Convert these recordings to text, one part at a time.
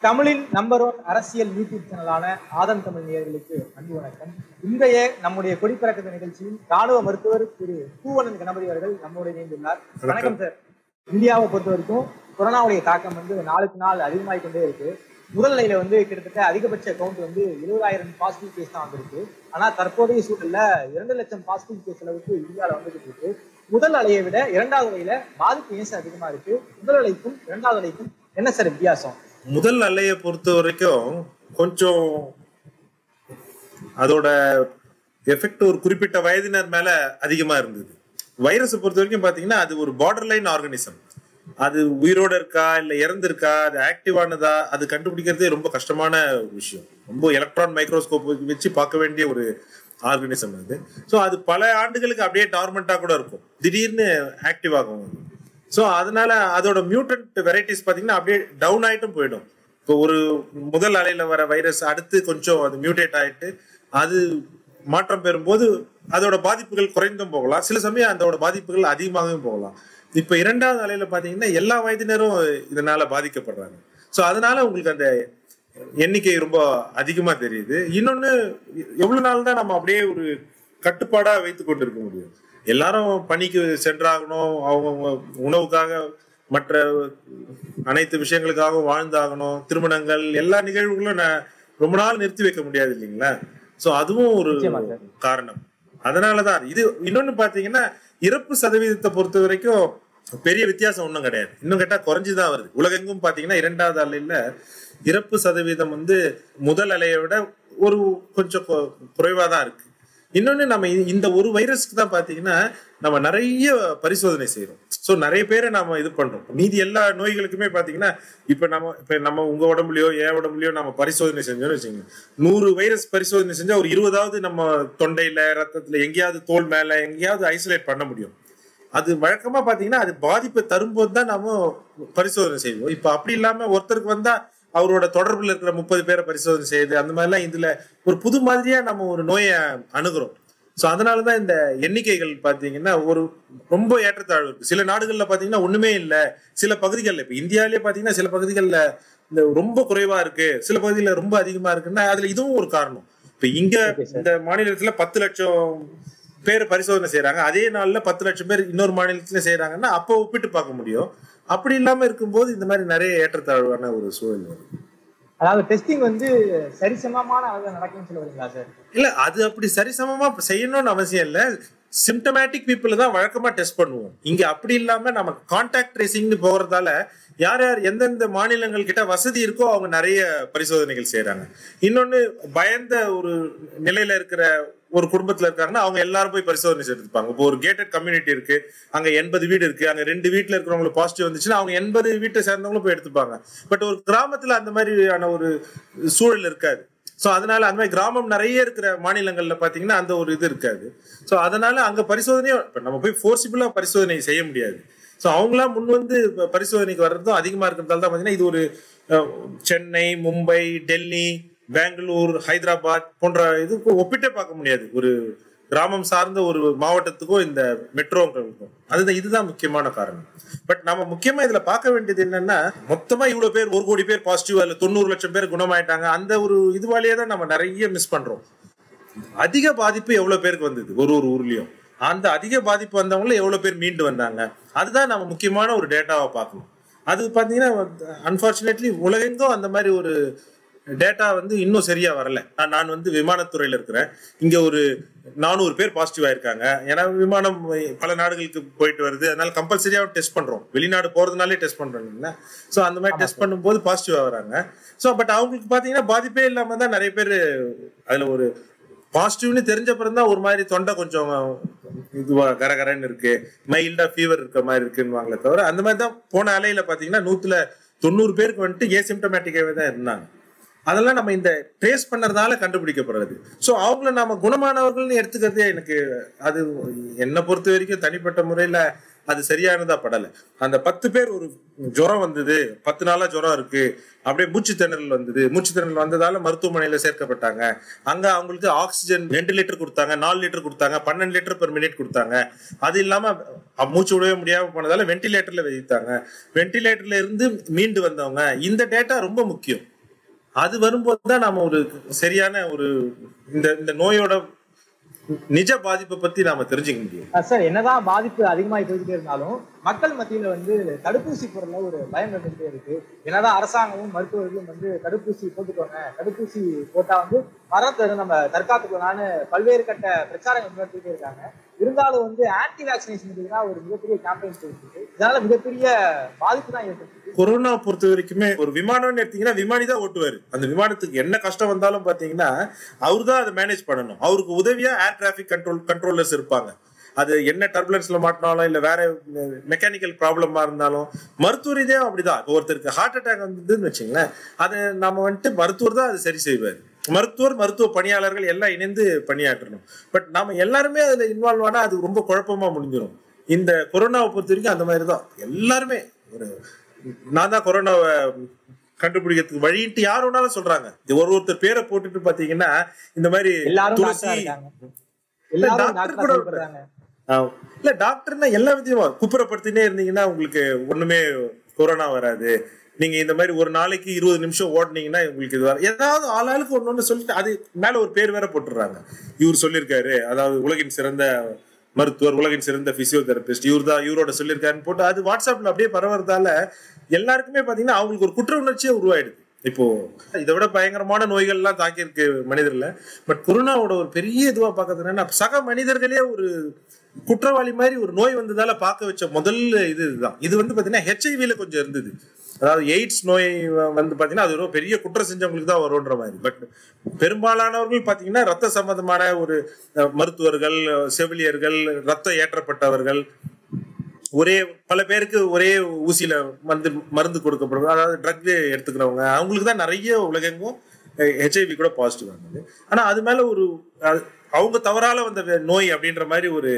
தமிழின் number one அரசியல் YouTube சேனலான ஆதம் தமிழ் நேயர்களுக்கு அன்பு வணக்கம் இன்றைய நம்முடைய கொடிப்பறக்க நிகழ்ச்சியில் ராணுவ மருத்துவர் திரு பூவனன் கணபதி அவர்கள் நம்மோடு இணைந்துள்ளார் வணக்கம் சார் இந்தியாவை பொறுத்த வரைக்கும் கொரோனாவுடைய தாக்கம் வந்து நாளுக்கு நாள் அதிகமாகிக் கொண்டே இருக்கு முதல் நிலையில வந்து கிட்டத்தட்ட அதிகபட்ச கவுண்ட் வந்து இருபதாயிரம் பாசிட்டிவ் கேஸ் தான் வந்திருக்கு ஆனா தற்போதைய சூழல்ல இரண்டு லட்சம் பாசிட்டிவ் கேஸ் அளவுக்கு இந்தியாவில் வந்துகிட்டு இருக்கு முதல் அலையை விட இரண்டாவது அலையில பாதிப்பு ஏன் சார் அதிகமா இருக்கு முதல் அலைக்கும் இரண்டாவது அலைக்கும் என்ன சார் வித்தியாசம் முதல் அலையை பொறுத்த வரைக்கும் கொஞ்சம் அதோட எஃபெக்ட் ஒரு குறிப்பிட்ட வயதினர் மேல அதிகமா இருந்தது வைரஸை பொறுத்த வரைக்கும் பாத்தீங்கன்னா அது ஒரு பார்டர் லைன் ஆர்கனிசம் அது உயிரோட இருக்கா இல்ல இறந்திருக்கா அது ஆக்டிவானதா அது கண்டுபிடிக்கிறதே ரொம்ப கஷ்டமான ஒரு விஷயம் ரொம்ப எலக்ட்ரான் மைக்ரோஸ்கோப் வச்சு பார்க்க வேண்டிய ஒரு ஆர்கனிசம் அது ஸோ அது பல ஆண்டுகளுக்கு அப்படியே டார்மெண்டா கூட இருக்கும் திடீர்னு ஆக்டிவ் ஆகும் அது. ஸோ அதனால அதோட மியூட்டன்ட் வெரைட்டிஸ் பார்த்தீங்கன்னா அப்படியே டவுன் ஆயிட்டும் போயிடும் இப்போ ஒரு முதல் அலையில வர வைரஸ் அடுத்து கொஞ்சம் அது மியூட்டேட் ஆயிட்டு அது மாற்றம் பெறும்போது அதோட பாதிப்புகள் குறைந்தும் போகலாம் சில சமயம் அதோட பாதிப்புகள் அதிகமாகவும் போகலாம் இப்போ இரண்டாவது அலையில பார்த்தீங்கன்னா எல்லா வயதினரும் இதனால பாதிக்கப்படுறாங்க ஸோ அதனால உங்களுக்கு அந்த எண்ணிக்கை ரொம்ப அதிகமா தெரியுது இன்னொன்னு எவ்வளவு நாள் தான் நம்ம அப்படியே ஒரு கட்டுப்பாடா வைத்து கொண்டு இருக்க முடியும் எல்லாரும் பணிக்கு சென்றாகணும் அவங்க உணவுக்காக மற்ற அனைத்து விஷயங்களுக்காகவும் வாழ்ந்தாகணும் திருமணங்கள் எல்லா நிகழ்வுகளும் நான் ரொம்ப நாள் நிறுத்தி வைக்க முடியாது இல்லைங்களா சோ அதுவும் ஒரு நிச்சயமா சார். காரணம் அதனாலதான் இது இன்னொன்னு பாத்தீங்கன்னா இறப்பு சதவீதத்தை பொறுத்த வரைக்கும் பெரிய வித்தியாசம் ஒன்றும் கிடையாது இன்னும் கேட்டா குறைஞ்சுதான் வருது உலகெங்கும் பாத்தீங்கன்னா இரண்டாவது அலையில இறப்பு சதவீதம் வந்து முதல் அலையை விட ஒரு கொஞ்சம் கு- குறைவா தான் இருக்கு இன்னொன்னு நம்ம இ- இந்த ஒரு வைரஸ்க்கு தான் பாத்தீங்கன்னா நம்ம நிறைய பரிசோதனை செய்யறோம் சோ நிறைய பேரை நாம இது பண்றோம் மீதி எல்லா நோய்களுக்குமே பாத்தீங்கன்னா இப்ப நம்ம இப்ப நம்ம உங்க உடம்புலயோ என் உடம்புலயோ நம்ம பரிசோதனை செஞ்சோம்னு வச்சுக்கோங்க நூறு வைரஸ் பரிசோதனை செஞ்சா ஒரு இருபதாவது நம்ம தொண்டையில ரத்தத்துல எங்கேயாவது தோல் மேல எங்கேயாவது ஐசோலேட் பண்ண முடியும் அது வழக்கமா பாத்தீங்கன்னா அது பாதிப்பை தரும்போது தான் நாம பரிசோதனை செய்வோம் இப்ப அப்படி இல்லாம ஒருத்தருக்கு வந்தா அவரோட தொடர்புல இருக்கிற முப்பது பேரை பரிசோதனை செய்யுது அந்த மாதிரிலாம் இதுல ஒரு புது மாதிரியா நம்ம ஒரு நோயை அணுகுறோம் ஸோ அதனாலதான் இந்த எண்ணிக்கைகள் பாத்தீங்கன்னா ஒரு ரொம்ப ஏற்றத்தாழ்வு இருக்கு சில நாடுகள்ல பாத்தீங்கன்னா ஒண்ணுமே இல்ல சில பகுதிகளில் இப்ப இந்தியாவிலே பாத்தீங்கன்னா சில பகுதிகளில் இந்த ரொம்ப குறைவா இருக்கு சில பகுதிகளில் ரொம்ப அதிகமா இருக்குன்னா அதுல இதுவும் ஒரு காரணம் இப்ப இங்க Okay, sir. இந்த மாநிலத்துல பத்து லட்சம் பேர் பரிசோதனை செய்யறாங்க அதே நாள்ல பத்து லட்சம் பேர் இன்னொரு மாநிலத்துல செய்யறாங்கன்னா அப்போ ஒப்பிட்டு பார்க்க முடியும் அப்படி இல்லாம இருக்கும்போது இந்த மாதிரி நிறைய ஏற்றத்தாழ்வான ஒரு சூழல் வரும் அதாவது டெஸ்டிங் வந்து சரிசமமான அளவில் நடக்கும்னு சொல்ல வரீங்களா சார் இல்ல அது அப்படி சரிசமமா செய்யணும்னு அவசியம் இல்ல சிம்டமேட்டிக் பீப்புள் தான் வழக்கமா டெஸ்ட் பண்ணுவோம் இங்க அப்படி இல்லாம நம்ம கான்டாக்ட் ட்ரேசிங்னு போறதால யார் யார் எந்தெந்த மாநிலங்கள் கிட்ட வசதி இருக்கோ அவங்க நிறைய பரிசோதனைகள் செய்யறாங்க இன்னொன்னு பயந்த ஒரு நிலையில இருக்கிற ஒரு குடும்பத்துல இருக்காங்கன்னா அவங்க எல்லாரும் போய் பரிசோதனை செய்திருப்பாங்க இப்போ ஒரு கேட்டட் கம்யூனிட்டி இருக்கு அங்க எண்பது வீடு இருக்கு அங்க ரெண்டு வீட்டுல இருக்கிறவங்களுக்கு பாசிட்டிவ் வந்துச்சுன்னா அவங்க எண்பது வீட்டை சேர்ந்தவங்களும் போய் எடுத்துப்பாங்க பட் ஒரு கிராமத்துல அந்த மாதிரியான ஒரு சூழல் இருக்காது ஸோ அதனால அந்த மாதிரி கிராமம் நிறைய இருக்கிற மாநிலங்கள்ல பாத்தீங்கன்னா அந்த ஒரு இது இருக்காது ஸோ அதனால அங்க பரிசோதனையும் இப்ப நம்ம போய் ஃபோர்சிபிளா பரிசோதனை செய்ய முடியாது ஸோ அவங்களா முன் வந்து இப்ப பரிசோதனைக்கு வர்றதும் அதிகமா இருக்கிறதால தான் பாத்தீங்கன்னா இது ஒரு அஹ், சென்னை மும்பை டெல்லி பெங்களூர் ஹைதராபாத் போன்ற இதுக்கு ஒப்பிட்டே பார்க்க முடியாது ஒரு கிராமம் சார்ந்த ஒரு மாவட்டத்துக்கும் இந்த மெட்ரோங்களுக்கும் அதுதான் இதுதான் முக்கியமான காரணம் பட் நம்ம முக்கியமா இதுல பார்க்க வேண்டியது என்னன்னா மொத்தமா இவ்வளவு பேர் ஒரு கோடி பேர் பாசிட்டிவ் அதுல தொண்ணூறு லட்சம் பேர் குணமாயிட்டாங்க அந்த ஒரு இதுவாலேயே தான் நம்ம நிறைய மிஸ் பண்றோம் அதிக பாதிப்பு எவ்வளவு பேருக்கு வந்தது ஒரு ஒரு ஊர்லயும் அந்த அதிக பாதிப்பு வந்தவங்கள எவ்வளவு பேர் மீண்டு வந்தாங்க அதுதான் நம்ம முக்கியமான ஒரு டேட்டாவை பார்க்கணும் அது பாத்தீங்கன்னா அன்பார்ச்சுனேட்லி உலகெங்கும் அந்த மாதிரி ஒரு டேட்டா வந்து இன்னும் சரியா வரல நான் நான் வந்து விமானத்துறையில இருக்கிறேன் இங்க ஒரு நானூறு பேர் பாசிட்டிவ் ஆயிருக்காங்க ஏன்னா விமானம் பல நாடுகளுக்கு போயிட்டு வருது அதனால கம்பல்சரியா டெஸ்ட் பண்றோம் வெளிநாடு போறதுனாலே டெஸ்ட் பண்றோம் இல்லைங்களா ஸோ அந்த மாதிரி டெஸ்ட் பண்ணும்போது பாசிட்டிவா வராங்க ஸோ பட் அவங்களுக்கு பாத்தீங்கன்னா பாதிப்பே இல்லாம தான் நிறைய பேர் அதுல ஒரு பாசிட்டிவ்னு தெரிஞ்ச பிறகு தான் ஒரு மாதிரி தொண்டை கொஞ்சம் இதுவா கரகரன்னு இருக்கு மைல்டா ஃபீவர் இருக்க மாதிரி இருக்குன்னு தவிர அந்த மாதிரி தான் போன அலையில பாத்தீங்கன்னா நூத்துல தொண்ணூறு பேருக்கு வந்துட்டு ஏசிம்டமேட்டிக்காவே தான் இருந்தாங்க அதெல்லாம் நம்ம இந்த ட்ரேஸ் பண்ணறதால கண்டுபிடிக்கப்படுறது ஸோ அவங்கள நாம குணமானவர்கள்னு எடுத்துக்கிறதே எனக்கு அது என்னை பொறுத்த வரைக்கும் தனிப்பட்ட முறையில அது சரியானதா படலை அந்த பத்து பேர் ஒரு ஜுரம் வந்தது பத்து நாளா ஜுரம் இருக்கு அப்படியே மூச்சு திணறல் வந்தது மூச்சு திணறல் வந்ததால மருத்துவமனையில சேர்க்கப்பட்டாங்க அங்க அவங்களுக்கு ஆக்சிஜன் ரெண்டு லிட்டர் கொடுத்தாங்க நாலு லிட்டர் கொடுத்தாங்க பன்னெண்டு லிட்டர் பெர் மினிட் கொடுத்தாங்க அது இல்லாம அ- மூச்சு விடவே முடியாம போனதால வென்டிலேட்டர்ல வைத்தாங்க வென்டிலேட்டர்ல இருந்து மீண்டு வந்தவங்க இந்த டேட்டா ரொம்ப முக்கியம் அது வரும்போது தான் நம்ம ஒரு சரியான ஒரு இந்த இந்த நோயோட நிஜ பாதிப்பை பத்தி நாம தெரிஞ்சுக்க முடியும் அஹ் சார் என்னதான் பாதிப்பு அதிகமாகி போய்கிட்டே இருந்தாலும் மக்கள் மத்தியில வந்து தடுப்பூசி போடுறதுல ஒரு பயம் இருந்துகிட்டே இருக்கு என்னதான் அரசாங்கமும் மருத்துவர்களும் வந்து தடுப்பூசி போட்டுக்கோங்க தடுப்பூசி போட்டா வந்து மரத்தை நம்ம தற்காத்துக்கலாம்னு பல்வேறு கட்ட பிரச்சாரங்கள் முன்னெடுத்துட்டே இருக்காங்க இருந்தாலும் வந்து ஆன்டி வேக்சினேஷனுக்கு தான் ஒரு மிகப்பெரிய கேம்பெயின் போயிட்டு இருக்கு இதனால மிகப்பெரிய பாதிப்பு தான் ஏற்பட்டு கொரோனா பொறுத்த வரைக்குமே ஒரு விமானம்னு எடுத்தீங்கன்னா விமானி தான் ஓட்டுவாரு அந்த விமானத்துக்கு என்ன கஷ்டம் வந்தாலும் பாத்தீங்கன்னா அவரு தான் அதை மேனேஜ் பண்ணணும் அவருக்கு உதவியா ஏர் டிராபிக் கண்ட்ரோல் கண்ட்ரோலர்ஸ் இருப்பாங்க அது என்ன டர்புலன்ஸ்ல மாட்டினாலும் இல்ல வேற மெக்கானிக்கல் ப்ராப்ளமா இருந்தாலும் மருத்துவ ரீதியா அப்படிதான் இப்போ ஒருத்தருக்கு ஹார்ட் அட்டாக் வந்ததுன்னு வச்சுங்களேன் அதை நம்ம வந்துட்டு மருத்துவர் தான் அது சரி செய்வார் மருத்துவர் மருத்துவ பணியாளர்கள் எல்லாம் இணைந்து பணியாற்றணும் பட் நாம எல்லாருமே அதுல இன்வால்வ் ஆனா அது ரொம்ப குழப்பமா முடிஞ்சிடும் இந்த கொரோனாவை பொறுத்த வரைக்கும் அந்த மாதிரி தான் எல்லாருமே ஒரு நான் தான் கொரோனாவை கண்டுபிடிக்கிறதுக்கு வழின்ட்டு யார் வேணாலும் சொல்றாங்க இது ஒரு ஒருத்தர் பேரை போட்டுட்டு பாத்தீங்கன்னா இந்த மாதிரி எல்லாரும் துளசி டாக்டரா இருக்காங்க எல்லாரும் டாக்டர் டாக்டரா கூட செயல்படுறாங்க ஆஹ் இல்ல டாக்டர்னா எல்லா விதமா குப்புறப்படுத்தினே இருந்தீங்கன்னா உங்களுக்கு ஒண்ணுமே கொரோனா வராது நீங்க இந்த மாதிரி ஒரு நாளைக்கு இருபது நிமிஷம் ஓடுனீங்கன்னா உங்களுக்கு இது வர ஏதாவது ஆளாளுக்கு ஒண்ணு ஒண்ணு சொல்லிட்டு அது மேல ஒரு பேர் வேற போட்டுடுறாங்க இவர் சொல்லியிருக்காரு அதாவது உலகின் சிறந்த மருத்துவர் உலகின் சிறந்த பிசியோதெரபிஸ்ட் இவர் தான் இவரோட சொல்லியிருக்காருன்னு போட்டு அது வாட்ஸ்அப்ல அப்படியே பரவறதால எல்லாருக்குமே பாத்தீங்கன்னா அவங்களுக்கு ஒரு குற்ற உணர்ச்சியே உருவாயிடுது இப்போ இதை விட பயங்கரமான நோய்கள்லாம் தாக்கியிருக்கு மனிதர்ல பட் கொரோனாவோட ஒரு பெரிய இதுவா பார்க்கறது என்னன்னா சக மனிதர்களே ஒரு குற்றவாளி மாதிரி ஒரு நோய் வந்ததால பார்க்க வச்ச முதல் இது இதுதான் இது வந்து பாத்தீங்கன்னா ஹெச்ஐவில கொஞ்சம் இருந்தது அதாவது எய்ட்ஸ் நோய் வந்து பாத்தீங்கன்னா அது ஒரு பெரிய குற்றம் செஞ்சவங்களுக்கு தான் வரும்ன்ற மாதிரி பட் பெரும்பாலானவர்கள் பாத்தீங்கன்னா ரத்த சம்பந்தமான ஒரு அஹ், மருத்துவர்கள் செவிலியர்கள் ரத்தம் ஏற்றப்பட்டவர்கள் ஒரே பல பேருக்கு ஒரே ஊசியில மருந்து மருந்து கொடுக்கப்படுறது அதாவது ட்ரக் எடுத்துக்கிறவங்க அவங்களுக்கு தான் நிறைய உலகெங்கும் ஹெச்ஐவி கூட பாசிட்டிவ் ஆனது ஆனா அது மேல ஒரு அது- அவங்க தவறால வந்த வே- நோய் அப்படின்ற மாதிரி ஒரு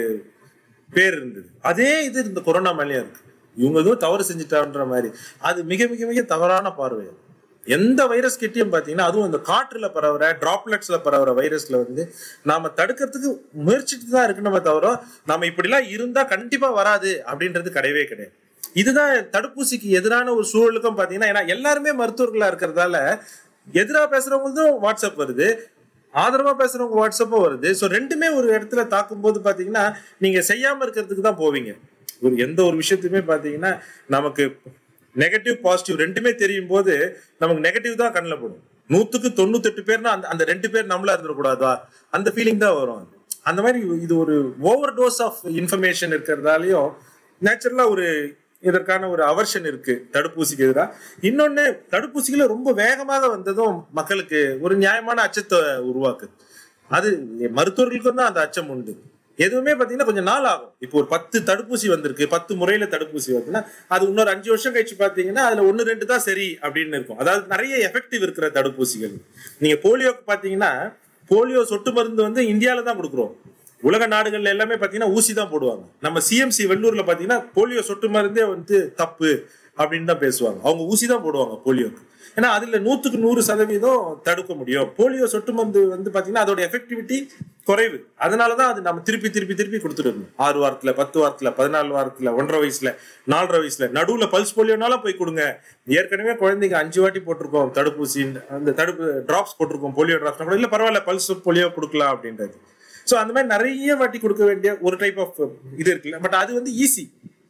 பேர் இருந்தது அதே இது இந்த கொரோனா மேலேயும் இருக்கு இவங்க எதுவும் தவறு செஞ்சுட்டான்ற மாதிரி அது மிக மிக மிக தவறான பார்வை அது. எந்த வைரஸ் கிட்டயும் பாத்தீங்கன்னா அதுவும் இந்த காற்றுல பரவுற டிராப்லெட்ஸ்ல பரவுற வைரஸ்ல வந்து நாம தடுக்கிறதுக்கு முயற்சிட்டு தான் இருக்கணுமே தவிர நாம இப்படிலாம் இருந்தா கண்டிப்பா வராது அப்படின்றது கிடையவே கிடையாது இதுதான் தடுப்பூசிக்கு எதிரான ஒரு சூழலுக்கும் பாத்தீங்கன்னா ஏன்னா எல்லாருமே மருத்துவர்களா இருக்கிறதால எதிரா பேசுறவங்களுக்கும் வாட்ஸ்அப் வருது ஆதரவா பேசுறவங்க வாட்ஸ்அப்பும் வருது ஸோ ரெண்டுமே ஒரு இடத்துல தாக்கும் போது பாத்தீங்கன்னா நீங்க செய்யாம இருக்கிறதுக்கு தான் போவீங்க ஒரு எந்த ஒரு விஷயத்தையுமே பாத்தீங்கன்னா நமக்கு நெகட்டிவ் பாசிட்டிவ் ரெண்டுமே தெரியும் போது நமக்கு நெகட்டிவ் தான் கண்ணில் படும் நூத்துக்கு தொண்ணூத்தெட்டு பேர்னா அந்த அந்த ரெண்டு பேர் நம்மளா இருந்துடக்கூடாதா அந்த ஃபீலிங் தான் வரும் அது. அந்த மாதிரி இது ஒரு ஓவர் டோஸ் ஆஃப் இன்ஃபர்மேஷன் இருக்கிறதாலையும் நேச்சுரலா ஒரு இதற்கான ஒரு அவர்ஷன் இருக்கு தடுப்பூசிக்கு எதிராக இன்னொன்னு தடுப்பூசிகளை ரொம்ப வேகமாக வந்ததும் மக்களுக்கு ஒரு நியாயமான அச்சத்தை உருவாக்குது அது மருத்துவர்களுக்கும் தான் அந்த அச்சம் உண்டு எதுவுமே பாத்தீங்கன்னா கொஞ்சம் நாள் ஆகும் இப்போ ஒரு பத்து தடுப்பூசி வந்திருக்கு பத்து முறையில தடுப்பூசி வருதுன்னா அது இன்னொரு அஞ்சு வருஷம் கழிச்சு பாத்தீங்கன்னா அதுல ஒன்னு ரெண்டு தான் சரி அப்படின்னு இருக்கும் அதாவது நிறைய எஃபெக்டிவ் இருக்கிற தடுப்பூசிகள் நீங்க போலியோக்கு பாத்தீங்கன்னா போலியோ சொட்டு மருந்து வந்து இந்தியால தான் கொடுக்குறோம் உலக நாடுகள்ல எல்லாமே பாத்தீங்கன்னா ஊசி தான் போடுவாங்க நம்ம சிஎம்சி வெள்ளூர்ல பாத்தீங்கன்னா போலியோ சொட்டு மருந்தே வந்து தப்பு அப்படின்னு தான் பேசுவாங்க அவங்க ஊசி தான் போடுவாங்க போலியோக்கு ஏன்னா அதுல நூத்துக்கு நூறு சதவீதம் தடுக்க முடியும் போலியோ சொட்டு மருந்து வந்து பாத்தீங்கன்னா அதோட எஃபெக்டிவிட்டி குறைவு அதனாலதான் அது நம்ம திருப்பி திருப்பி திருப்பி கொடுத்துட்டு இருந்தோம் ஆறு வாரத்துல பத்து வாரத்துல பதினாலு வாரத்துல ஒன்றரை வயசுல நாலரை வயசுல நடுவுல பல்ஸ் போலியோனாலும் போய் கொடுங்க ஏற்கனவே குழந்தைங்க அஞ்சு வாட்டி போட்டிருக்கோம் தடுப்பூசி அந்த தடுப்பு டிராப்ஸ் போட்டிருக்கோம் போலியோ டிராப்ஸ் கூட இல்ல பரவாயில்ல பல்ஸ் போலியோ கொடுக்கலாம் அப்படின்றது ஸோ அந்த மாதிரி நிறைய வாட்டி கொடுக்க வேண்டிய ஒரு டைப் ஆஃப் இது இருக்குல்ல பட் அது வந்து ஈஸி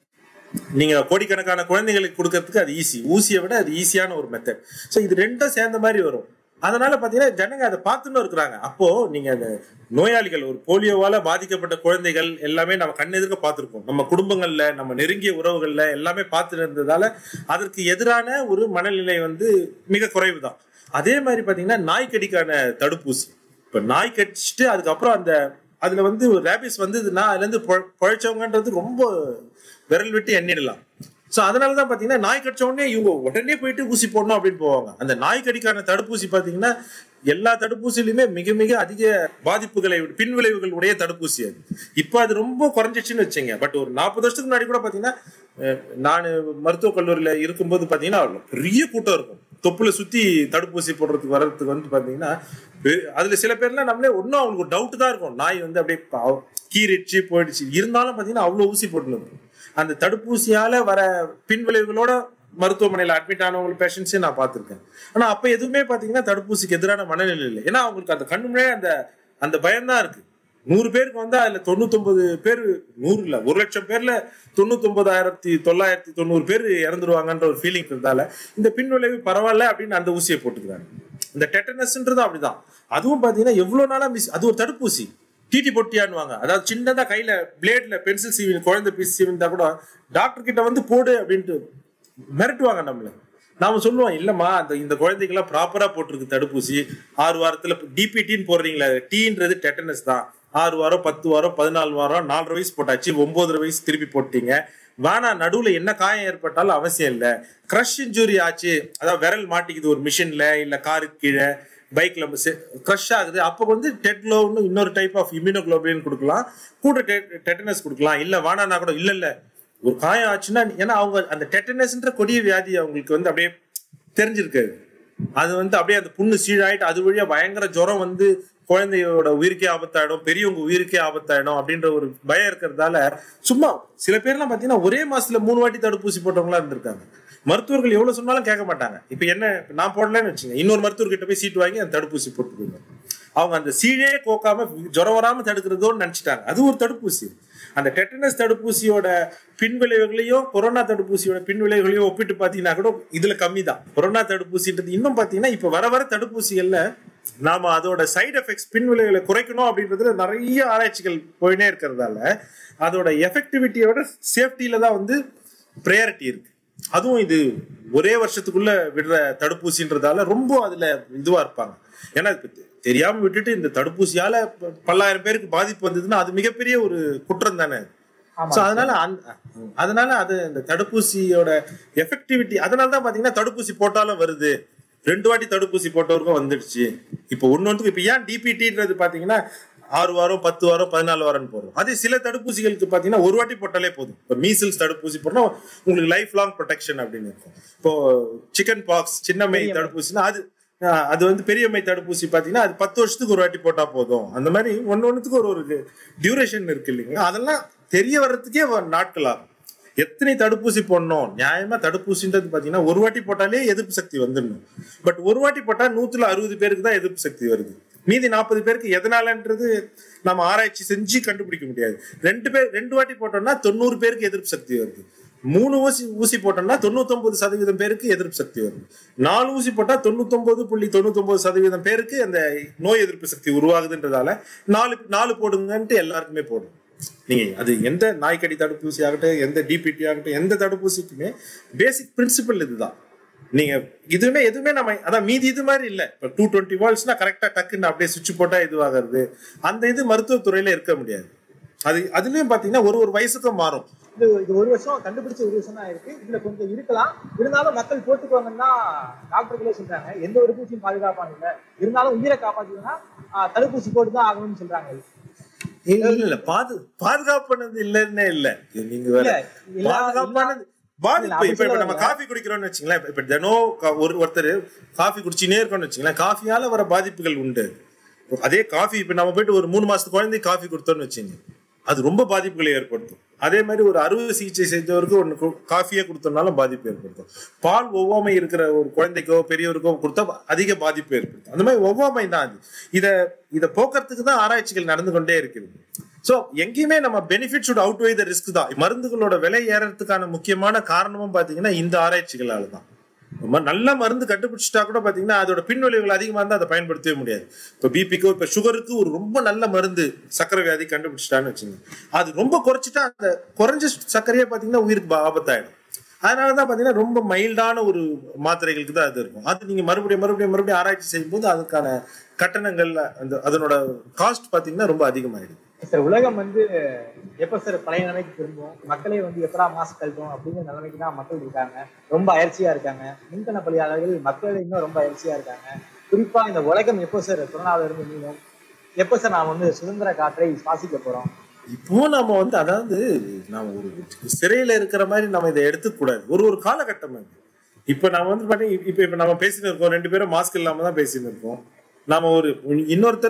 நீங்க கோடிக்கணக்கான குழந்தைகளுக்கு கொடுக்கறதுக்கு அது ஈஸி ஊசியை விட அது ஈஸியான ஒரு மெத்தட் ஸோ இது ரெண்டும் சேர்ந்த மாதிரி வரும் அதனால பாத்தீங்கன்னா ஜனங்க அதை பார்த்துன்னு இருக்கிறாங்க அப்போ நீங்க அந்த நோயாளிகள் ஒரு போலியோவால பாதிக்கப்பட்ட குழந்தைகள் எல்லாமே நம்ம கண்ணெதிர்க்க பார்த்திருக்கோம் நம்ம குடும்பங்கள்ல நம்ம நெருங்கிய உறவுகள்ல எல்லாமே பார்த்துட்டு இருந்ததால அதற்கு எதிரான ஒரு மனநிலை வந்து மிக குறைவு தான் அதே மாதிரி பாத்தீங்கன்னா நாய்க்கடிக்கான தடுப்பூசி இப்ப நாய் கடிச்சிட்டு அதுக்கப்புறம் அந்த அதுல வந்து ரேபிஸ் வந்ததுன்னா அதுல இருந்து பொ- பொழைச்சவங்கன்றது ரொம்ப விரல் விட்டு எண்ணிடலாம் சோ அதனாலதான் பாத்தீங்கன்னா நாய் கடிச்ச உடனே இவங்க உடனே போயிட்டு ஊசி போடணும் அப்படின்னு போவாங்க அந்த நாய் கடிக்கான தடுப்பூசி பாத்தீங்கன்னா எல்லா தடுப்பூசியிலுமே மிக மிக அதிக பாதிப்புகளை பின்விளைவுகள் உடைய தடுப்பூசி அது இப்போ அது ரொம்ப குறைஞ்சிச்சுன்னு வச்சுங்க பட் ஒரு நாற்பது வருஷத்துக்கு முன்னாடி கூட பாத்தீங்கன்னா அஹ், நான் மருத்துவக் கல்லூரியில இருக்கும்போது பாத்தீங்கன்னா பெரிய கூட்டம் இருக்கும் தொப்புல சுத்தி தடுப்பூசி போடுறதுக்கு வர்றதுக்கு வந்து பாத்தீங்கன்னா பெ- அதுல சில பேர்லாம் நம்மளே ஒன்னும் அவங்களுக்கு ஒரு டவுட் தான் இருக்கும் நாய் வந்து அப்படியே பாவம் கீறிடுச்சு போயிடுச்சு இருந்தாலும் பாத்தீங்கன்னா அவ்வளவு ஊசி போட்டுன்னு இருக்கும். அந்த தடுப்பூசியால வர பின்விளைவுகளோட மருத்துவமனையில அட்மிட் ஆனவங்க பேஷண்ட்ஸே நான் பார்த்திருக்கேன் ஆனா அப்ப எதுவுமே பாத்தீங்கன்னா தடுப்பூசிக்கு எதிரான மனநிலை இல்லை ஏன்னா அவங்களுக்கு அந்த கண்ணு முன்னாடியே அந்த அந்த பயம்தான் இருக்கு நூறு பேருக்கு வந்து அதுல தொண்ணூத்தொன்பது பேர் நூறு இல்ல ஒரு லட்சம் பேர்ல தொண்ணூத்தொன்பதாயிரத்தி தொள்ளாயிரத்தி தொண்ணூறு பேர் இறந்துருவாங்கன்ற ஒரு ஃபீலிங் இருந்தால இந்த பின்விளைவு பரவாயில்ல அப்படின்னு அந்த ஊசியை போட்டுக்கிறாங்க இந்த டெட்டனஸ்ன்றதும் அப்படிதான் அதுவும் பாத்தீங்கன்னா எவ்வளவு நாளா மிஸ் அது ஒரு தடுப்பூசி டிடி பொட்டியான்னுவாங்க அதாவது சின்னதா கையில பிளேட்ல பென்சில் சீவி குழந்தை பீஸ் சீவிந்தா கூட டாக்டர் கிட்ட வந்து போடு அப்படின்ட்டு மிரட்டுவாங்க நம்மள நாம சொல்லுவோம் இல்லம்மா அந்த இந்த குழந்தைக்கெல்லாம் ப்ராப்பரா போட்டிருக்கு தடுப்பூசி ஆறு வாரத்துல டிபிடின்னு போடுறீங்களா டீன்றது டெட்டனஸ் தான் ஆறு வாரம் பத்து வாரம் பதினாலு வாரம் நாலரை வயசு போட்டாச்சு ஒன்பதரை வயசு திருப்பி போட்டீங்க வேணா நடுவுல என்ன காயம் ஏற்பட்டாலும் அவசியம் இல்ல கிரஷ் இன்ஜுரி ஆச்சு அதாவது விரல் மாட்டிக்குது ஒரு மிஷின்ல இல்ல காருக்கு கீழே பைக்ல கிரஷ் ஆகுது அப்போ வந்து டெட்லோன்னு இன்னொரு டைப் ஆஃப் இம்யூனோகுளோபின் கொடுக்கலாம் கூட டெட்டனஸ் கொடுக்கலாம் இல்ல வேணான்னா கூட இல்ல இல்ல ஒரு காயம் ஆச்சுன்னா ஏன்னா அவங்க அந்த டெட்டனஸ்ன்ற கொடிய வியாதி அவங்களுக்கு வந்து அப்படியே தெரிஞ்சிருக்காது அது வந்து அப்படியே அந்த புண்ணு சீழாயிட்டு அது வழியா பயங்கர ஜுரம் வந்து குழந்தையோட உயிருக்கே ஆபத்தாயிடும் பெரியவங்க உயிருக்கே ஆபத்தாயிடும் அப்படின்ற ஒரு பயம் இருக்கிறதால சும்மா சில பேர்லாம் பாத்தீங்கன்னா ஒரே மாசத்துல மூணு வாட்டி தடுப்பூசி போட்டவங்களா இருந்திருக்காங்க மருத்துவர்கள் எவ்வளவு சொன்னாலும் கேட்க மாட்டாங்க இப்ப என்ன இப்ப நான் போடலன்னு வச்சுங்க இன்னொரு மருத்துவர்கிட்ட போய் சீட்டு வாங்கி அந்த தடுப்பூசி போட்டுக்கோங்க அவங்க அந்த சீழே கோக்காம ஜுரம் வராம தடுக்கிறதோன்னு நினைச்சிட்டாங்க அது ஒரு தடுப்பூசி அந்த டெட்டனஸ் தடுப்பூசியோட பின்விளைவுகளையும் கொரோனா தடுப்பூசியோட பின்விளைவுகளையும் ஒப்பிட்டு பாத்தீங்கன்னா கூட இதுல கம்மி தான் கொரோனா தடுப்பூசின்றது இன்னும் பாத்தீங்கன்னா இப்ப வர வர தடுப்பூசிகள்ல நாம அதோட சைடு எஃபெக்ட்ஸ் பின்விளைவுகளை குறைக்கணும் அப்படின்றதுல நிறைய ஆராய்ச்சிகள் போயினே இருக்கிறதால அதோட எஃபெக்டிவிட்டியோட சேஃப்டியில தான் வந்து ப்ரையாரிட்டி இருக்கு அதுவும் இது ஒரே வருஷத்துக்குள்ள விடுற தடுப்பூசின்றதால ரொம்ப அதுல இதுவா இருப்பாங்க ஏன்னா இப்ப தெ- தெரியாம விட்டுட்டு இந்த தடுப்பூசியால ப- பல்லாயிரம் பேருக்கு பாதிப்பு வந்ததுன்னா அது மிகப்பெரிய ஒரு குற்றம் தானே ஆமா. So, அதனால அந்த- அதனால அது இந்த தடுப்பூசியோட எஃபெக்டிவிட்டி அதனால தான் பாத்தீங்கன்னா தடுப்பூசி போட்டாலும் வருது ரெண்டு வாட்டி தடுப்பூசி போட்டவருக்கும் வந்துடுச்சு இப்போ ஒன்னொன்றுக்கு இப்போ ஏன் டிபிடின்றது பாத்தீங்கன்னா ஆறு வாரம் பத்து வாரம் பதினாலு வாரம் போடுறோம் அதே சில தடுப்பூசிகளுக்கு பாத்தீங்கன்னா ஒரு வாட்டி போட்டாலே போதும் இப்போ மீசில்ஸ் தடுப்பூசி போட்டா உங்களுக்கு லைஃப் லாங் ப்ரொடெக்ஷன் அப்படின்னு இருக்கும் இப்போ சிக்கன் பாக்ஸ் சின்னம்மை தடுப்பூசினா அது ஆஹ் அது வந்து பெரியம்மை தடுப்பூசி பாத்தீங்கன்னா அது பத்து வருஷத்துக்கு ஒரு வாட்டி போட்டா போதும் அந்த மாதிரி ஒன்னு ஒண்ணுத்துக்கு ஒரு ஒரு டியூரேஷன் இருக்கு இல்லைங்களா அதெல்லாம் தெரிய வர்றதுக்கே ஒரு நாட்கள் ஆகும் எத்தனை தடுப்பூசி போடணும் நியாயமா தடுப்பூசின்றது பாத்தீங்கன்னா ஒரு வாட்டி போட்டாலே எதிர்ப்பு சக்தி வந்துடணும் பட் ஒரு வாட்டி போட்டா நூத்துல அறுபது பேருக்கு தான் எதிர்ப்பு சக்தி வருது மீதி நாற்பது பேருக்கு எதனாலன்றது நம்ம ஆராய்ச்சி செஞ்சு கண்டுபிடிக்க முடியாது ரெண்டு பேர் ரெண்டு வாட்டி போட்டோம்னா தொண்ணூறு பேருக்கு எதிர்ப்பு சக்தி வருது மூணு ஊசி ஊசி போட்டோம்னா தொண்ணூத்தொன்பது சதவீதம் பேருக்கு எதிர்ப்பு சக்தி வருது நாலு ஊசி போட்டா தொண்ணூத்தொன்பது புள்ளி தொண்ணூத்தொன்பது சதவீதம் பேருக்கு அந்த நோய் எதிர்ப்பு சக்தி உருவாகுதுன்றதால நாலு நாலு போடுங்கன்ட்டு எல்லாருக்குமே போடும் நீங்க அது எந்த நாய்க்கடி தடுப்பூசி ஆகட்டும் எந்த டிபிடி ஆகட்டும் எந்த தடுப்பூசிக்குமே பேசிக் பிரின்சிபல் இதுதான் நீங்க இதுவுமே எதுவுமே நம்ம அதான் மீதி இது மாதிரி இல்ல இப்ப டூ டுவெண்ட்டி வால்ஸ்னா கரெக்டா டக்குன்னு அப்படியே சுவிட்ச் போட்டா இதுவாகிறது அந்த இது மருத்துவத்துறையில இருக்க முடியாது அது அதுலயும் பாத்தீங்கன்னா ஒரு ஒரு வயசுக்கும் மாறும் இது இது ஒரு வருஷம் கண்டுபிடிச்ச ஒரு வருஷம் தான் இருக்கு இதுல கொஞ்சம் இருக்கலாம் இருந்தாலும் மக்கள் போட்டுக்குவாங்கன்னா டாக்டர்களே சொல்றாங்க எந்த ஒரு பூச்சியும் பாதுகாப்பான இல்ல இருந்தாலும் உயிரை காப்பாத்துதுன்னா ஆஹ், தடுப்பூசி போட்டு தான் ஆகணும்னு சொல்றாங்க இல்ல இல்ல, இல்ல பாது பாதுகாப்பானது இல்லன்னே இல்ல நீங்க வேற இல்ல, இல்ல, பாதுகாப்பானது இல்ல, பாதிப்பு அப்படி இப்ப இப்ப சொல்ல நம்ம வரல. காஃபி குடிக்கிறோம்னு வச்சுங்களேன் இப்ப தினம் கா- ஒரு ஒருத்தர் காஃபி குடிச்சுனே இருக்கோம்னு வச்சுங்களேன் காஃபியால வர பாதிப்புகள் உண்டு அதே காஃபி இப்ப நம்ம போயிட்டு ஒரு மூணு மாசத்து குழந்தை காஃபி கொடுத்தோம்னு வச்சுங்க அது ரொம்ப பாதிப்புகளை ஏற்படுத்தும் அதே மாதிரி ஒரு அறுவை சிகிச்சை செஞ்சவருக்கு ஒன்று காஃபியே கொடுத்தோம்னாலும் பாதிப்பு ஏற்படுத்தும் பால் ஒவ்வாமை இருக்கிற ஒரு குழந்தைக்கோ பெரியவருக்கோ கொடுத்தா அதிக பாதிப்பு ஏற்படுத்தும் அந்த மாதிரி ஒவ்வாமை தான் அது இத இத போக்குறதுக்கு தான் ஆராய்ச்சிகள் நடந்து கொண்டே இருக்கிறது சோ எங்கேயுமே நம்ம benefit should outweigh the risk தான் மருந்துகளோட விலை ஏறதுக்கான முக்கியமான காரணமும் பாத்தீங்கன்னா இந்த ஆராய்ச்சிகளால தான் ரொம்ப நல்ல மருந்து கண்டுபிடிச்சிட்டா கூட பாத்தீங்கன்னா அதோட பின்விளைவுகள் அதிகமா இருந்தா அதை பயன்படுத்தவே முடியாது இப்ப பிபிக்கோ இப்ப சுகருக்கு ஒரு ரொம்ப நல்ல மருந்து சக்கரை வியாதி கண்டுபிடிச்சிட்டான்னு வச்சுங்க அது ரொம்ப குறைச்சிட்டா அந்த குறைஞ்ச சர்க்கரையே பாத்தீங்கன்னா உயிருக்கு பா- ஆபத்தாயிடும் அதனாலதான் பாத்தீங்கன்னா ரொம்ப மைல்டான ஒரு மாத்திரைகளுக்கு தான் அது இருக்கும் அது நீங்க மறுபடியும் மறுபடியும் மறுபடியும் ஆராய்ச்சி செய்யும்போது அதுக்கான கட்டணங்கள் அந்த அதனோட காஸ்ட் பாத்தீங்கன்னா ரொம்ப அதிகமாயிடும் சார் உலகம் வந்து எப்ப சார் பழைய நிலைமைக்கு திரும்பும் மக்களே வந்து எப்படா மாஸ்க் கழட்டும் அப்படிங்கிற நிலைமைக்கு தான் மக்கள் இருக்காங்க ரொம்ப அயற்சியா இருக்காங்க மின்கண பலியாளர்கள் மக்கள் இன்னும் ரொம்ப அயற்சியா இருக்காங்க குறிப்பா இந்த உலகம் எப்போ சார் கொரோனாவில இருந்து மீளும் எப்போ சார் நாம் வந்து சுதந்திர காற்றை சுவாசிக்க போறோம் இப்போ நம்ம வந்து அதாவது நாம ஒரு சிறையில இருக்கிற மாதிரி நம்ம இதை எடுத்துக்க கூடாது ஒரு ஒரு காலகட்டம் அது இப்ப நாம வந்து பாத்தீங்கன்னா இப்ப இப்ப நம்ம பேசிட்டு இருக்கோம் ரெண்டு பேரும் மாஸ்க் இல்லாம தான் பேசிட்டு இருக்கோம் நாம ஒரு இன்னொருத்தர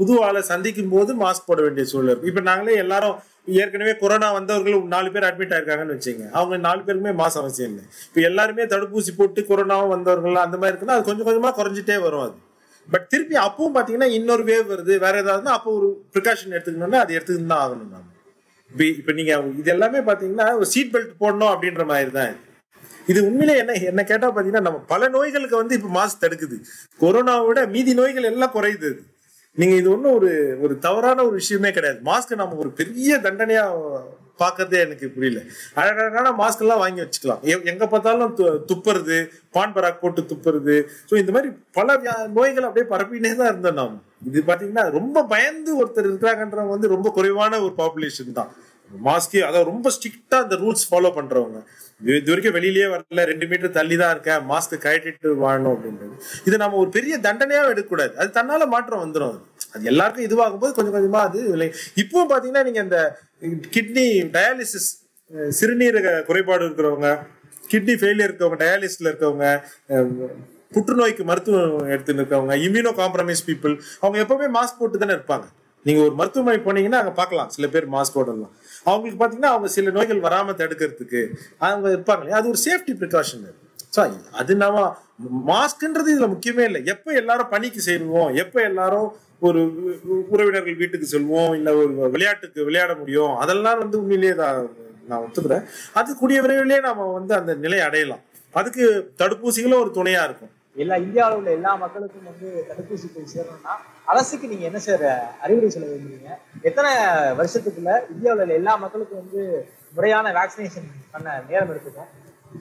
புது ஆளை சந்திக்கும் போது மாஸ்க் போட வேண்டிய சூழல் இருக்கு இப்ப நாங்களே எல்லாரும் ஏற்கனவே கொரோனா வந்தவர்கள் நாலு பேர் அட்மிட் ஆயிருக்காங்கன்னு வச்சுங்க அவங்க நாலு பேருக்குமே மாஸ்க் அவசியம் இல்லை இப்ப எல்லாருமே தடுப்பூசி போட்டு கொரோனாவும் வந்தவர்கள் அந்த மாதிரி இருக்குன்னா அது கொஞ்சம் கொஞ்சமா குறைஞ்சிட்டே வரும் அது பட் திருப்பி அப்பவும் பாத்தீங்கன்னா இன்னொரு வேவ் வருது வேற ஏதாவதுன்னா அப்போ ஒரு ப்ரிகாஷன் எடுத்துக்கணும்னா அது எடுத்துக்கிட்டு தான் ஆகணும் நாம இப்ப இப்ப நீங்க இது எல்லாமே பாத்தீங்கன்னா ஒரு சீட் பெல்ட் போடணும் அப்படின்ற மாதிரி தான் இது. இது உண்மையிலே என்ன என்ன கேட்டா பாத்தீங்கன்னா நம்ம பல நோய்களுக்கு வந்து இப்ப மாஸ்க் தடுக்குது கொரோனாவை விட மீதி நோய்கள் எல்லாம் குறையுது இது. நீங்க இது ஒண்ணும் ஒரு ஒரு தவறான ஒரு விஷயமே கிடையாது மாஸ்க் நம்ம ஒரு பெரிய தண்டனையா பாக்குறதே எனக்கு புரியல அழகழகான மாஸ்க் எல்லாம் வாங்கி வச்சுக்கலாம் எ- எங்க பார்த்தாலும் து- துப்புறது பான் பராக் போட்டு துப்புறது ஸோ இந்த மாதிரி பல வியா- நோய்கள் அப்படியே பரப்பினே தான் இருந்தோம் நாம் இது பாத்தீங்கன்னா ரொம்ப பயந்து ஒருத்தர் இருக்கிறாங்கன்றவங்க வந்து ரொம்ப குறைவான ஒரு பாப்புலேஷன் தான் மாஸ்கே அதாவது ரொம்ப ஸ்ட்ரிக்டா அந்த ரூல்ஸ் ஃபாலோ பண்றவங்க இது இது வரைக்கும் வெளியிலேயே வரல ரெண்டு மீட்டர் தள்ளி தான் இருக்கேன் மாஸ்க் கழட்டிட்டு வாழணும் அப்படின்றது இது நம்ம ஒரு பெரிய தண்டனையா எடுக்கக்கூடாது அது தன்னால மாற்றம் வந்துடும் அது. அது எல்லாருக்கும் இதுவாகும் போது கொஞ்சம் கொஞ்சமா அது விலை இப்பவும் பாத்தீங்கன்னா நீங்க இந்த கிட்னி டயாலிசிஸ் சிறுநீரக குறைபாடு இருக்கிறவங்க கிட்னி ஃபெயிலியர் இருக்கவங்க டயாலிசிஸ்ல இருக்கவங்க அஹ், புற்றுநோய்க்கு மருத்துவம் எடுத்துன்னு இருக்கவங்க இம்யூனோ காம்ப்ரமைஸ் பீப்புள் அவங்க எப்பவுமே மாஸ்க் போட்டு தானே இருப்பாங்க நீங்க ஒரு மருத்துவமனை போனீங்கன்னா அங்க பார்க்கலாம் சில பேர் மாஸ்க் போடலாம் அவங்களுக்கு பாத்தீங்கன்னா அவங்க சில நோய்கள் வராம தடுக்கிறதுக்கு அவங்க இருப்பாங்க இல்லையா? அது ஒரு சேஃப்டி ப்ரிகாஷன் ஸோ அது நம்ம மாஸ்க்ன்றது இதுல முக்கியமே இல்லை எப்ப எல்லாரும் பணிக்கு சேருவோம் எப்ப எல்லாரும் ஒரு உ- உறவினர்கள் வீட்டுக்கு செல்வோம் இல்ல ஒரு விளையாட்டுக்கு விளையாட முடியும் அதெல்லாம் வந்து உண்மையிலேயே தான் நான் ஒத்துக்கிறேன் அது கூடிய விரைவிலே நாம வந்து அந்த நிலையை அடையலாம் அதுக்கு தடுப்பூசிகளும் ஒரு துணையா இருக்கும் எல்லா இந்தியாவில் உள்ள எல்லா மக்களுக்கும் வந்து தடுப்பூசி போய் சேரணும்னா அரசுக்கு நீங்க என்ன சார் அறிவுரை சொல்ல விரும்புறீங்க எத்தனை வருஷத்துக்குள்ள இந்தியாவில் உள்ள எல்லா மக்களுக்கும் வந்து முறையான வேக்சினேஷன் பண்ண நேரம் எடுத்துக்கும்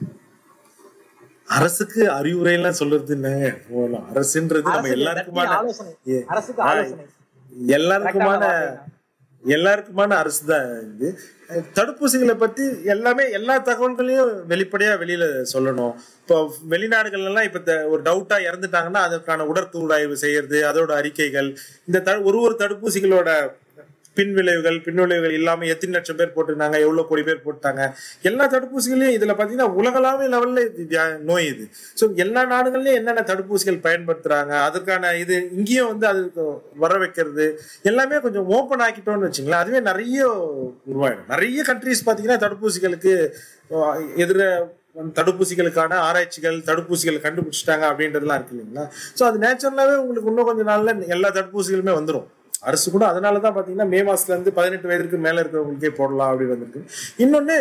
அரசுக்கு அறிவுரை எல்லாம் சொல்றது என்னங்க போகலாம் அரசுன்றது நம்ம அரசுக்கு எல்லாருக்குமான தட்டி ஆலோசனை ஏ- அரசுக்கு ஆ, ஆலோசனை எல்லாருக்குமான Correct ஆன வார்த்தை எல்லாருக்குமான அரசு தான் இது தடுப்பூசிகளை பத்தி எல்லாமே எல்லா தகவல்களையும் வெளிப்படையா வெளியில சொல்லணும் இப்போ வெளிநாடுகள் எல்லாம் இப்ப த- ஒரு டவுட்டா இறந்துட்டாங்கன்னா அதற்கான உடற்கூறாய்வு செய்யறது அதோட அறிக்கைகள் இந்த த- ஒரு ஒரு தடுப்பூசிகளோட பின் விளைவுகள் பின் விளைவுகள் இல்லாம எத்தனை லட்சம் பேர் போட்டிருந்தாங்க எவ்வளவு கோடி பேர் போட்டாங்க எல்லா தடுப்பூசிகளையும் இதுல பாத்தீங்கன்னா உலகளாவிய லெவல்ல இது வியா- நோய் இது சோ எல்லா நாடுகள்லயும் என்னென்ன தடுப்பூசிகள் பயன்படுத்துறாங்க அதற்கான இது இங்கேயும் வந்து அதுக்கு வர வைக்கிறது எல்லாமே கொஞ்சம் ஓப்பன் ஆக்கிட்டோம்னு வச்சுங்களேன் அதுவே நிறைய உருவாயிடும் நிறைய கண்ட்ரிஸ் பாத்தீங்கன்னா தடுப்பூசிகளுக்கு அஹ், எதிர வந்து தடுப்பூசிகளுக்கான ஆராய்ச்சிகள் தடுப்பூசிகள் கண்டுபிடிச்சிட்டாங்க அப்படின்றதுலாம் இருக்கு இல்லைங்களா ஸோ அது நேச்சுரலாவே உங்களுக்கு இன்னும் கொஞ்ச நாள்ல எல்லா தடுப்பூசிகளுமே வந்துடும் அரசு கூட அதனால தான் பார்த்தீங்கன்னா மே மாசத்துல இருந்து பதினெட்டு வயதுக்கு மேல இருக்கிறவங்களுக்கே போடலாம் அப்படின்னு வந்திருக்கு இன்னொன்னு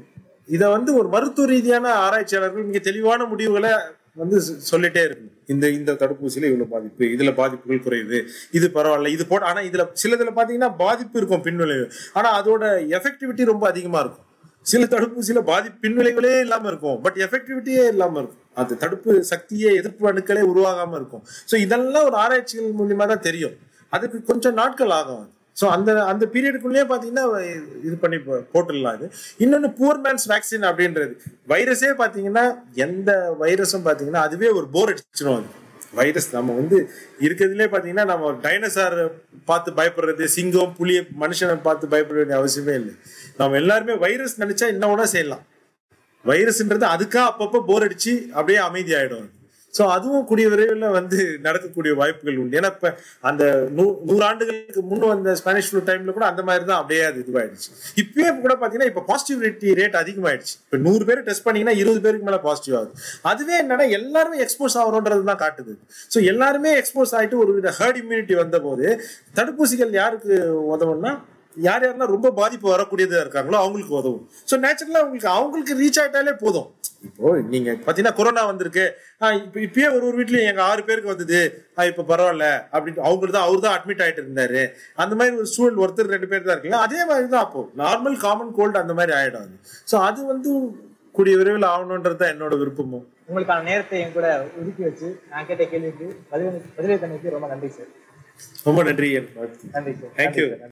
இதை வந்து ஒரு மருத்துவ ரீதியான ஆராய்ச்சியாளர்கள் மிக தெளிவான முடிவுகளை வந்து சொ- சொல்லிட்டே இருக்கணும் இந்த இந்த தடுப்பூசியில இவ்வளவு பாதிப்பு இதுல பாதிப்புகள் குறையுது இது பரவாயில்ல இது போட ஆனா இதுல சிலதுல பாத்தீங்கன்னா பாதிப்பு இருக்கும் பின்விளைவு ஆனா அதோட எஃபெக்டிவிட்டி ரொம்ப அதிகமா இருக்கும் சில தடுப்பூசியில பாதி பின்விளைவுகளே இல்லாம இருக்கும் பட் எஃபெக்டிவிட்டியே இல்லாம இருக்கும் அது தடுப்பு சக்தியே எதிர்ப்பு அணுக்களே உருவாகாம இருக்கும் ஸோ இதெல்லாம் ஒரு ஆராய்ச்சிகள் மூலியமா தான் தெரியும் அதுக்கு கொஞ்சம் நாட்கள் ஆகும் ஸோ அந்த அந்த பீரியடுக்குள்ளேயே பார்த்தீங்கன்னா இது பண்ணி போ- போட்டுடலாம் இது இன்னொன்று பூர் மேன்ஸ் வேக்சின் அப்படின்றது வைரஸே பார்த்தீங்கன்னா எந்த வைரஸும் பார்த்தீங்கன்னா அதுவே ஒரு போர் அடிச்சிடும் அது வைரஸ் நம்ம வந்து இருக்கிறதுலே பார்த்தீங்கன்னா நம்ம டைனோசார் பார்த்து பயப்படுறது சிங்கம் புலியை மனுஷனை பார்த்து பயப்பட வேண்டிய அவசியமே இல்லை நம்ம எல்லாருமே வைரஸ் நினைச்சா என்ன வேணா செய்யலாம் வைரஸ்ன்றது அதுக்கா அப்பப்போ போர் அடிச்சு அப்படியே அமைதி ஆயிடும் ஸோ அதுவும் கூடிய விரைவில் வந்து நடக்கக்கூடிய வாய்ப்புகள் உண்டு ஏன்னா இப்ப அந்த நூ நூறாண்டுகளுக்கு முன்ன வந்த ஸ்பானிஷ் ஃப்ளூ டைம்ல கூட அந்த மாதிரி தான் அப்படியே அது இதுவாயிடுச்சு இப்பயே கூட பாத்தீங்கன்னா இப்ப பாசிட்டிவிட்டி ரேட் அதிகமாயிடுச்சு இப்ப நூறு பேர் டெஸ்ட் பண்ணீங்கன்னா இருபது பேருக்கு மேல பாசிட்டிவ் ஆகுது அதுவே என்னன்னா எல்லாருமே எக்ஸ்போஸ் ஆகிறோன்றது தான் காட்டுது ஸோ எல்லாருமே எக்ஸ்போஸ் ஆயிட்டு ஒரு வித ஹர்ட் இம்யூனிட்டி வந்த போது தடுப்பூசிகள் யாருக்கு உதவும்னா யார் யாரெல்லாம் ரொம்ப பாதிப்பு வரக்கூடியதா இருக்காங்களோ அவங்களுக்கு உதவும் ஸோ நேச்சுரலா உங்களுக்கு அவங்களுக்கு ரீச் ஆயிட்டாலே போதும் இப்போ நீங்க பாத்தீங்கன்னா கொரோனா வந்திருக்கு ஆஹ் இப்ப இப்பயே ஒரு ஒரு வீட்லயும் எங்க ஆறு பேருக்கு வந்தது ஆஹ் இப்ப பரவாயில்ல அப்படின்னு அவங்களுக்கு தான் அவர் தான் அட்மிட் ஆயிட்டு இருந்தாரு அந்த மாதிரி ஒரு சூழல் ஒருத்தர் ரெண்டு பேர் தான் இருக்குல்ல அதே மாதிரி தான் அப்போ நார்மல் காமன் கோல்டு அந்த மாதிரி ஆயிடும் அது ஸோ அது வந்து கூடிய விரைவில் ஆகணுன்றது தான் என்னோட விருப்பமும் உங்களுக்கான நேரத்தை என் கூட ஒதுக்கி வச்சு நான் கேட்ட கேள்விக்கு பதில் பதிலை தந்ததுக்கு ரொம்ப நன்றி சார் ரொம்ப நன்றி என் நன்றி சார் Thank you. நன்றி சார்.